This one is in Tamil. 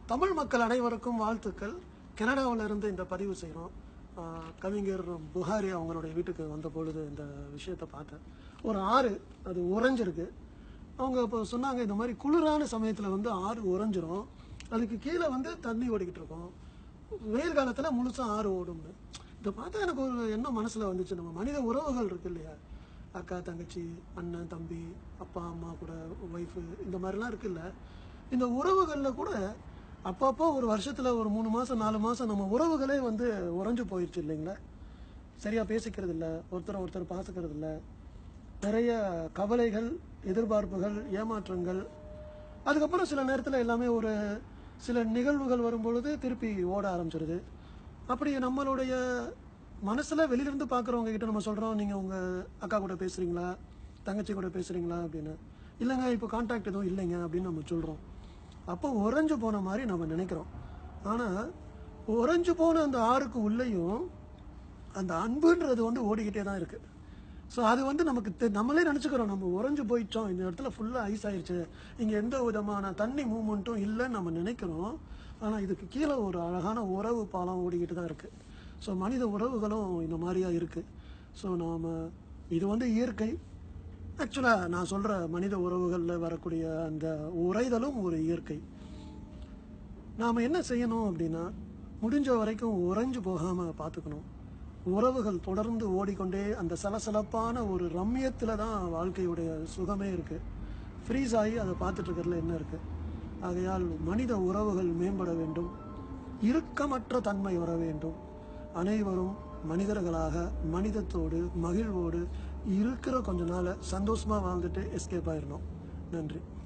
தமிழ் மக்கள் அனைவருக்கும் வாழ்த்துக்கள் கனடாவில் இருந்து இந்த பதிவு செய்கிறோம் கவிஞர் புகாரி அவங்களுடைய வீட்டுக்கு வந்த பொழுது இந்த விஷயத்தை பார்த்தேன் ஒரு ஆறு அது உறைஞ்சிருக்கு அவங்க இப்போ சொன்னாங்க இந்த மாதிரி குளிரான சமயத்தில் வந்து ஆறு உறைஞ்சிரும் அதுக்கு கீழே வந்து தண்ணி ஓடிக்கிட்டு இருக்கும் வெயில் காலத்தில் முழுசாக ஆறு ஓடும்னு இதை பார்த்தா எனக்கு ஒரு எண்ணம் மனசில் வந்துச்சு நம்ம மனித உறவுகள் இருக்கு இல்லையா அக்கா தங்கச்சி அண்ணன் தம்பி அப்பா அம்மா கூட ஒய்ஃபு இந்த மாதிரிலாம் இருக்குல்ல இந்த உறவுகளில் கூட அப்பப்போ ஒரு வருஷத்தில் ஒரு மூணு மாதம் நாலு மாதம் நம்ம உறவுகளே வந்து உறைஞ்சு போயிடுச்சு இல்லைங்களா சரியாக பேசிக்கிறது இல்லை ஒருத்தரை ஒருத்தர் பாசிக்கிறது இல்லை நிறைய கவலைகள் எதிர்பார்ப்புகள் ஏமாற்றங்கள் அதுக்கப்புறம் சில நேரத்தில் எல்லாமே ஒரு சில நிகழ்வுகள் வரும்பொழுது திருப்பி ஓட ஆரம்பிச்சிருது அப்படி நம்மளுடைய மனசில் வெளியிலேருந்து பார்க்குறவங்க கிட்ட நம்ம சொல்கிறோம் நீங்கள் உங்கள் அக்கா கூட பேசுகிறீங்களா தங்கச்சி கூட பேசுகிறீங்களா அப்படின்னு இல்லைங்க இப்போ கான்டாக்ட் எதுவும் இல்லைங்க அப்படின்னு நம்ம சொல்கிறோம் அப்போ உறைஞ்சு போன மாதிரி நம்ம நினைக்கிறோம் ஆனால் உறைஞ்சு போன அந்த ஆறுக்கு உள்ளேயும் அந்த அன்புன்றது வந்து ஓடிக்கிட்டே தான் இருக்கு ஸோ அது வந்து நமக்கு தெ- நம்மளே நினச்சிக்கிறோம் நம்ம உறைஞ்சு போயிட்டோம் இந்த இடத்துல ஃபுல்லாக ஐஸ் ஆயிடுச்சு இங்கே எந்த விதமான தண்ணி மூமெண்ட்டும் இல்லைன்னு நம்ம நினைக்கிறோம் ஆனால் இதுக்கு கீழே ஒரு அழகான உறவு பாலம் ஓடிக்கிட்டு தான் இருக்கு ஸோ மனித உறவுகளும் இந்த மாதிரியா இருக்கு ஸோ நாம் இது வந்து இயற்கை ஆக்சுவலாக நான் சொல்கிற மனித உறவுகளில் வரக்கூடிய அந்த உறைதலும் ஒரு இயற்கை நாம் என்ன செய்யணும் அப்படின்னா முடிஞ்ச வரைக்கும் உறைஞ்சு போகாமல் பார்த்துக்கணும் உறவுகள் தொடர்ந்து ஓடிக்கொண்டே அந்த சலசலப்பான ஒரு ரம்யத்தில் தான் வாழ்க்கையுடைய சுகமே இருக்குது ஃப்ரீஸ் ஆகி அதை பார்த்துட்டு இருக்கிறதுல என்ன இருக்குது ஆகையால் மனித உறவுகள் மேம்பட வேண்டும் இறுக்கமற்ற தன்மை வர வேண்டும் அனைவரும் மனிதர்களாக மனிதத்தோடு மகிழ்வோடு இருக்கிற கொஞ்ச நாள சந்தோஷமாக வாழ்ந்துட்டு எஸ்கேப் ஆயிடணும் நன்றி